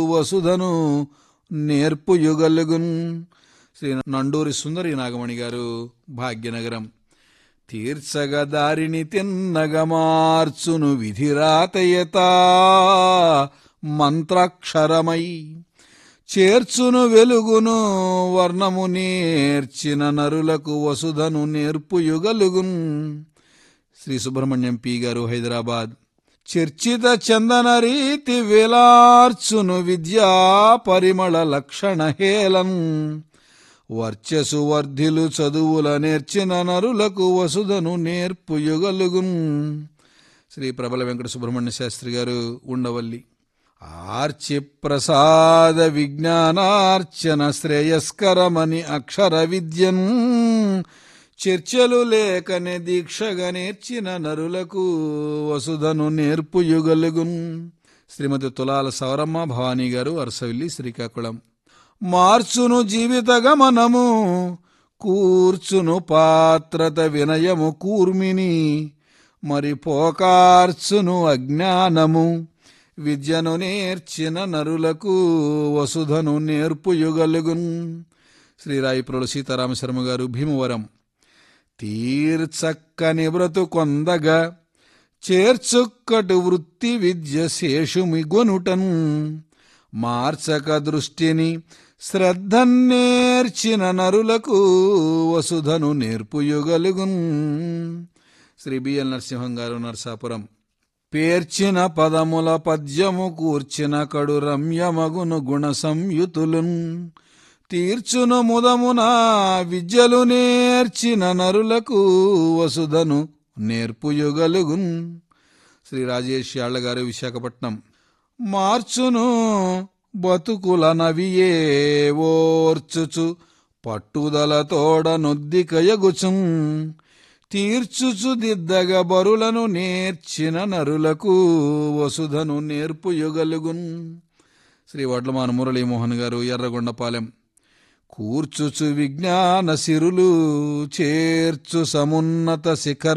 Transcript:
వసుధను నేర్పు యుగలుగున్ శ్రీ నండూరి సుందరి నాగమణి గారు భాగ్యనగరం తీర్చగ దారిని తిన్నగ మార్చును విధిరాతయత మంత్రాక్షరమై చేర్చును వెలుగును వర్ణము నేర్చిన నరులకు వసుధను నేర్పు యుగలుగున్ శ్రీ సుబ్రహ్మణ్యం పి గారు హైదరాబాద్ చర్చిత చందన రీతి వేలార్చును విద్యా పరిమళ లక్షణ హేళన్ వర్చసు వర్ధిలు చదువుల నేర్చిన నరులకు వసుధను నేర్పు యుగలుగున్ శ్రీ ప్రబల వెంకట సుబ్రహ్మణ్య శాస్త్రి గారు ఉండవల్లి ఆర్చి ప్రసాద విజ్ఞానార్చన శ్రేయస్కరమని అక్షర విద్యన్ చర్చలు లేకనే దీక్షగా నేర్చిన నరులకు వసుధను నేర్పు యుగలుగున్ శ్రీమతి తులాల సౌరమ్మ భవానీ గారు అరసవిల్లి శ్రీకాకుళం మార్చును జీవిత గమనము కూర్చును పాత్రత వినయము కూర్మిని మరి పోకార్చును అజ్ఞానము విద్యను నేర్చిన నరులకు వసుధను నేర్పు యుగలుగున్ శ్రీరాయిపురుడు సీతారామశర్మ గారు భీమవరం తీర్చక్కని బ్రతుకొందగా చేర్చుక్కటు వృత్తి విద్య శేషుమిగొనుటన్ మార్చక దృష్టిని శ్రద్ధన్నేర్చిన నరులకు వసుధను నేర్పు యుగలుగున్ శ్రీ బిఎల్ నరసింహం గారు నరసాపురం పేర్చిన పదముల పద్యము కూర్చిన కడు రమ్యమగును గుణ సంయుతులున్ తీర్చును ముదమున విద్యలు నేర్చిన నరులకు వసుధను నేర్పు యుగలుగున్ శ్రీ రాజేష్ యాళ్ల గారు విశాఖపట్నం మార్చును బతుకుల నవియే ఓర్చుచు పట్టుదల తోడ నొద్దికయగుచుం తీర్చుచు దిద్దగ బరులను నేర్చిన నరులకు వసుధను నేర్పు యుగలుగున్ శ్రీ వడ్లమాన మురళీమోహన్ గారు ఎర్రగొండపాలెం కూర్చుచు విజ్ఞాన సిరులు చేర్చు సమున్నత శిఖర